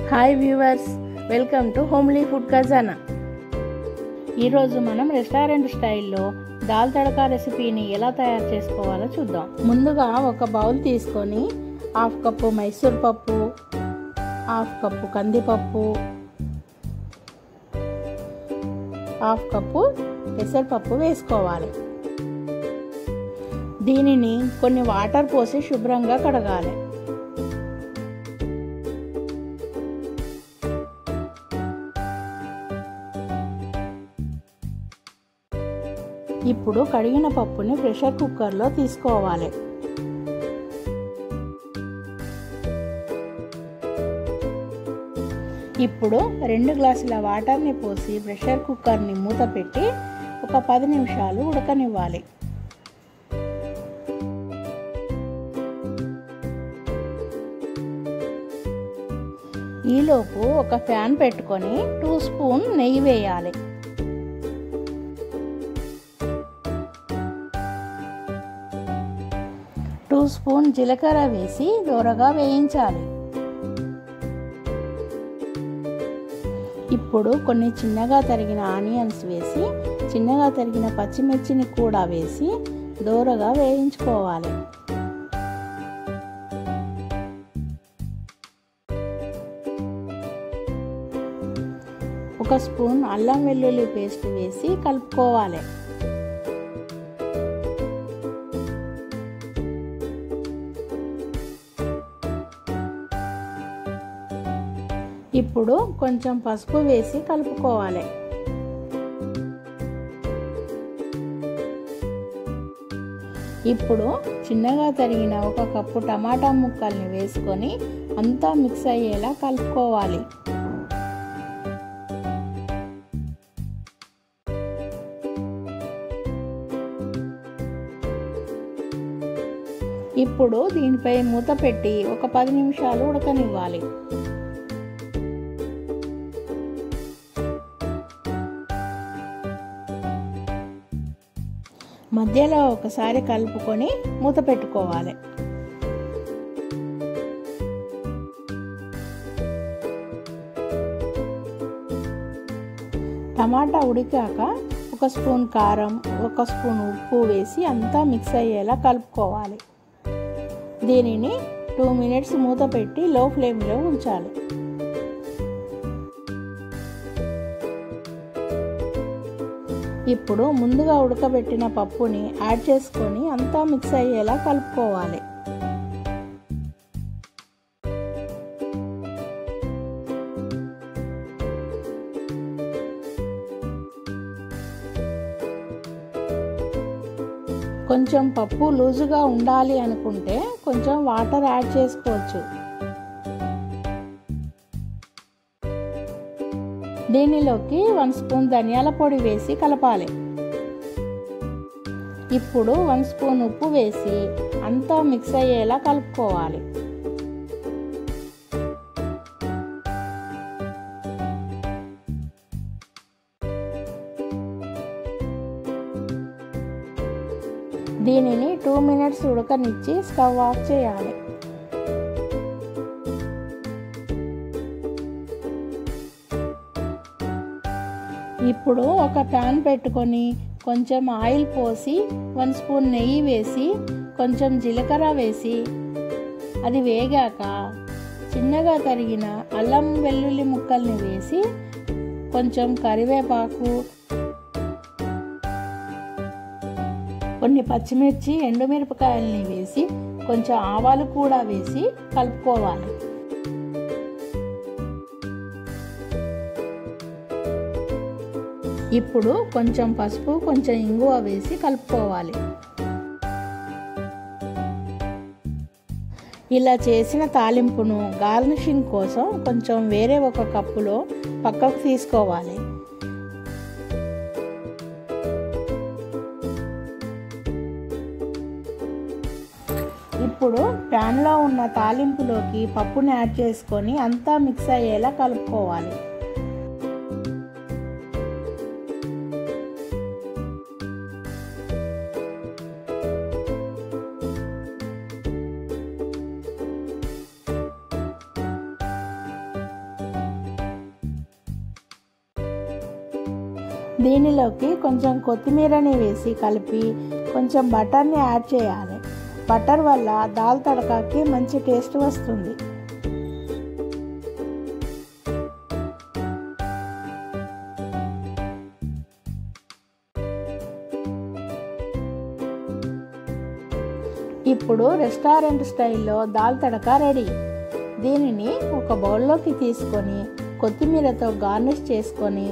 hi viewers welcome to homely food Khazana ఈరోజు మనం restaurant స్టైల్లో దాల్ తడకా రెసిపీని ఎలా తయారు చేసుకోవాలో చూద్దాం ముందుగా ఒక బౌల్ తీసుకొని హాఫ్ కప్పు మైసూర్ పప్పు హాఫ్ కప్పు కందిపప్పు హాఫ్ కప్పు పెసరపప్పు వేసుకోవాలి దీనిని కొన్ని వాటర్ పోసి శుభ్రంగా కడగాలి ఇప్పుడు కడిగిన పప్పుని ప్రెషర్ కుక్కర్లో తీసుకోవాలి ఇప్పుడు రెండు గ్లాసుల వాటర్ని పోసి ప్రెషర్ కుక్కర్ని మూత పెట్టి ఒక పది నిమిషాలు ఉడకనివ్వాలి ఈలోపు ఒక ఫ్యాన్ పెట్టుకొని టూ స్పూన్ నెయ్యి వేయాలి టూ స్పూన్ జీలకర్ర వేసి దూరగా వేయించాలి ఇప్పుడు కొన్ని చిన్నగా తరిగిన ఆనియన్స్ వేసి చిన్నగా తరిగిన పచ్చిమిర్చిని కూడా వేసి దూరగా వేయించుకోవాలి ఒక స్పూన్ అల్లం వెల్లుల్లి పేస్ట్ వేసి కలుపుకోవాలి ఇప్పుడు కొంచెం పసుపు వేసి కలుపుకోవాలి ఇప్పుడు చిన్నగా తరిగిన ఒక కప్పు టమాటా ముక్కల్ని వేసుకొని అంతా మిక్స్ అయ్యేలా కలుపుకోవాలి ఇప్పుడు దీనిపై మూత పెట్టి ఒక పది నిమిషాలు ఉడకనివ్వాలి మధ్యలో ఒకసారి కలుపుకొని మూత పెట్టుకోవాలి టమాటా ఉడికాక ఒక స్పూన్ కారం ఒక స్పూన్ ఉప్పు వేసి అంతా మిక్స్ అయ్యేలా కలుపుకోవాలి దీనిని టూ మినిట్స్ మూత పెట్టి లో ఫ్లేమ్లో ఉంచాలి ఇప్పుడు ముందుగా ఉడకబెట్టిన పప్పుని యాడ్ చేసుకొని అంతా మిక్స్ అయ్యేలా కలుపుకోవాలి కొంచెం పప్పు లూజుగా ఉండాలి అనుకుంటే కొంచెం వాటర్ యాడ్ చేసుకోవచ్చు దీనిలోకి వన్ స్పూన్ ధనియాల పొడి వేసి కలపాలి ఇప్పుడు వన్ స్పూన్ ఉప్పు వేసి అంతా మిక్స్ అయ్యేలా కలుపుకోవాలి దీనిని టూ మినిట్స్ ఉడకనిచ్చి స్టవ్ ఆఫ్ చేయాలి ఇప్పుడు ఒక ప్యాన్ పెట్టుకొని కొంచెం ఆయిల్ పోసి వన్ స్పూన్ నెయ్యి వేసి కొంచెం జీలకర్ర వేసి అది వేగాక చిన్నగా తరిగిన అల్లం వెల్లుల్లి ముక్కల్ని వేసి కొంచెం కరివేపాకు కొన్ని పచ్చిమిర్చి ఎండుమిరపకాయలని వేసి కొంచెం ఆవాలు కూడా వేసి కలుపుకోవాలి ఇప్పుడు కొంచెం పసుపు కొంచెం ఇంగువ వేసి కలుపుకోవాలి ఇలా చేసిన తాలింపును గార్నిషింగ్ కోసం కొంచెం వేరే ఒక కప్పులో పక్కకు తీసుకోవాలి ఇప్పుడు ప్యాన్లో ఉన్న తాలింపులోకి పప్పుని యాడ్ చేసుకొని అంతా మిక్స్ అయ్యేలా కలుపుకోవాలి దీనిలోకి కొంచెం కొత్తిమీరని వేసి కలిపి కొంచెం బటర్ని యాడ్ చేయాలి బటర్ వల్ల దాల్ తడకాకి మంచి టేస్ట్ వస్తుంది ఇప్పుడు రెస్టారెంట్ స్టైల్లో దాల్ తడక రెడీ దీనిని ఒక బౌల్లోకి తీసుకొని కొత్తిమీరతో గార్నిష్ చేసుకొని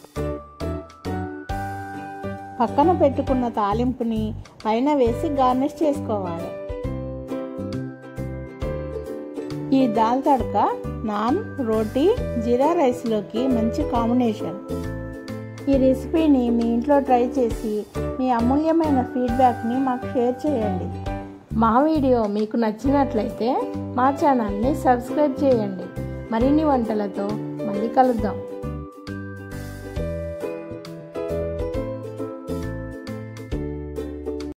పక్కన పెట్టుకున్న తాలింపుని పైన వేసి గార్నిష్ చేసుకోవాలి ఈ దాల్ తడక నాన్ రోటీ జీరా రైస్లోకి మంచి కాంబినేషన్ ఈ రెసిపీని మీ ఇంట్లో ట్రై చేసి మీ అమూల్యమైన ఫీడ్బ్యాక్ని మాకు షేర్ చేయండి మా వీడియో మీకు నచ్చినట్లయితే మా ఛానల్ని సబ్స్క్రైబ్ చేయండి మరిన్ని వంటలతో మళ్ళీ కలుద్దాం